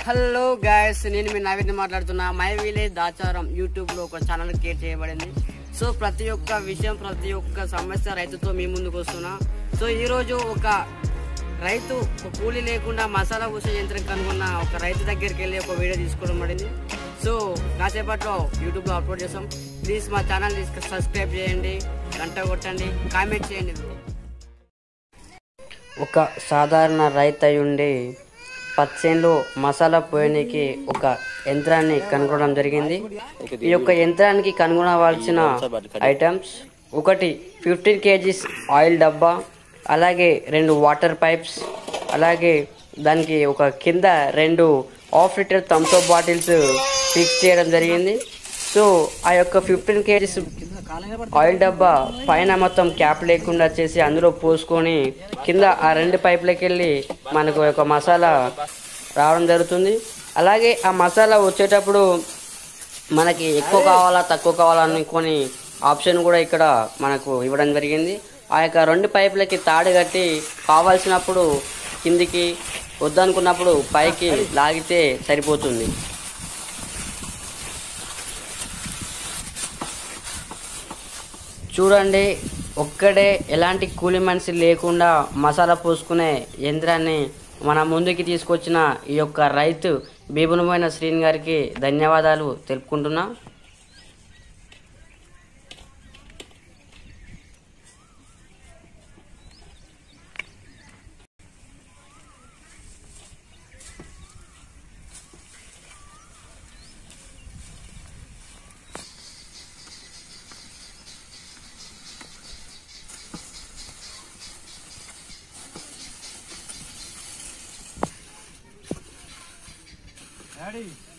hello guys నేను మీ నవీన్ మాట్లాడుతున్నా my village దాచారం YouTube లో ఒక ఛానల్ క్రియేట్ చేయబడింది సో ప్రతి ఒక్క విషయం ప్రతి ఒక్క సమస్య రైతుతో మీ ముందుకు వస్తున్నా సో ఈ రోజు ఒక రైతు ఒక కూలీ లేకుండా మసాలా పూసే యంత్రం కనుగొన్న ఒక రైతు దగ్గరికి వెళ్ళి ఒక వీడియో తీసుకోవడం పడింది సో కాసేపట్లో యూట్యూబ్లో అప్లోడ్ చేస్తాం ప్లీజ్ మా ఛానల్ సబ్స్క్రైబ్ చేయండి గంట కొట్టండి కామెంట్ చేయండి ఒక సాధారణ రైతు అయి ఉండి పచ్చేన్లో మసాలా పోయడానికి ఒక యంత్రాన్ని కనుగొనడం జరిగింది ఈ యొక్క యంత్రానికి కనుగొనవలసిన ఐటమ్స్ ఒకటి ఫిఫ్టీన్ కేజీస్ ఆయిల్ డబ్బా అలాగే రెండు వాటర్ పైప్స్ అలాగే దానికి ఒక కింద రెండు half litre Thums Up bottles fix చేయడం జరిగింది సో ఆ యొక్క ఫిఫ్టీన్ కేజీస్ ఆయిల్ డబ్బా పైన మొత్తం క్యాప్ లేకుండా చేసి అందులో పోసుకొని కింద ఆ రెండు పైపులకి వెళ్ళి మనకు ఒక మసాలా రావడం జరుగుతుంది అలాగే ఆ మసాలా వచ్చేటప్పుడు మనకి ఎక్కువ కావాలా తక్కువ కావాలా అనుకొని ఆప్షన్ కూడా ఇక్కడ మనకు ఇవ్వడం జరిగింది ఆ యొక్క రెండు పైపులకి తాడు కట్టి కావాల్సినప్పుడు కిందికి వద్దనుకున్నప్పుడు పైకి లాగితే సరిపోతుంది చూడండి ఒక్కడే ఎలాంటి కూలి మనిషి లేకుండా మసాలా పోసుకునే యంత్రాన్ని మన ముందుకి తీసుకొచ్చిన ఈ యొక్క రైతు బీబునమైన శ్రీని గారికి ధన్యవాదాలు తెలుపుకుంటున్నా డాడీ